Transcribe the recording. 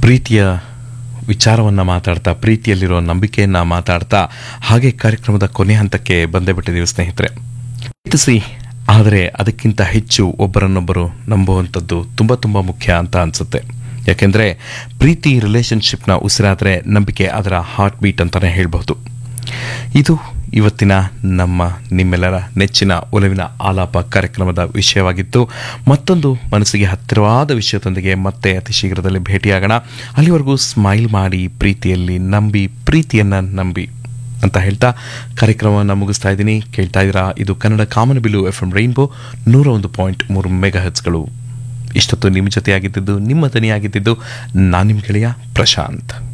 ಪ್ರೀತಿಯ ವಿಚಾರವನ್ನು ಮಾತಾಡ್ತಾ ಪ್ರೀತಿಯಲ್ಲಿರೋ ನಂಬಿಕೆಯನ್ನು ಮಾತಾಡ್ತಾ ಹಾಗೆ ಕಾರ್ಯಕ್ರಮದ ಕೊನೆ ಹಂತಕ್ಕೆ ಬಂದೇ ಬಿಟ್ಟಿದ್ದೀವಿ ಸ್ನೇಹಿತರೆ ಪ್ರೀತಿಸಿ ಆದರೆ ಅದಕ್ಕಿಂತ ಹೆಚ್ಚು ಒಬ್ಬರನ್ನೊಬ್ಬರು ನಂಬುವಂಥದ್ದು ತುಂಬ ತುಂಬ ಮುಖ್ಯ ಅಂತ ಅನಿಸುತ್ತೆ ಯಾಕೆಂದರೆ ಪ್ರೀತಿ ರಿಲೇಷನ್ಶಿಪ್ನ ಉಸಿರಾದರೆ ನಂಬಿಕೆ ಅದರ ಹಾರ್ಟ್ ಬೀಟ್ ಅಂತಲೇ ಹೇಳಬಹುದು ಇದು ಇವತ್ತಿನ ನಮ್ಮ ನಿಮ್ಮೆಲ್ಲರ ನೆಚ್ಚಿನ ಒಲವಿನ ಆಲಾಪ ಕಾರ್ಯಕ್ರಮದ ವಿಷಯವಾಗಿತ್ತು ಮತ್ತೊಂದು ಮನಸ್ಸಿಗೆ ಹತ್ತಿರವಾದ ವಿಷಯದೊಂದಿಗೆ ಮತ್ತೆ ಅತಿ ಶೀಘ್ರದಲ್ಲಿ ಭೇಟಿಯಾಗೋಣ ಅಲ್ಲಿವರೆಗೂ ಸ್ಮೈಲ್ ಮಾಡಿ ಪ್ರೀತಿಯಲ್ಲಿ ನಂಬಿ ಪ್ರೀತಿಯನ್ನು ನಂಬಿ ಅಂತ ಹೇಳ್ತಾ ಕಾರ್ಯಕ್ರಮವನ್ನು ಮುಗಿಸ್ತಾ ಇದ್ದೀನಿ ಕೇಳ್ತಾ ಇದ್ದೀರಾ ಇದು ಕನ್ನಡ ಕಾಮನಬಿಲ್ಲು ಎಫ್ ಎಂ ರೈನ್ಬೋ ನೂರ ಒಂದು ಪಾಯಿಂಟ್ ಮೂರು ಮೆಗಾ ಹಚ್ಗಳು ಇಷ್ಟೊತ್ತು ನಿಮ್ಮ ಜೊತೆಯಾಗಿದ್ದಿದ್ದು ನಿಮ್ಮ ದನಿಯಾಗಿದ್ದಿದ್ದು ನಾನು ನಿಮ್ಮ ಗೆಳೆಯ ಪ್ರಶಾಂತ್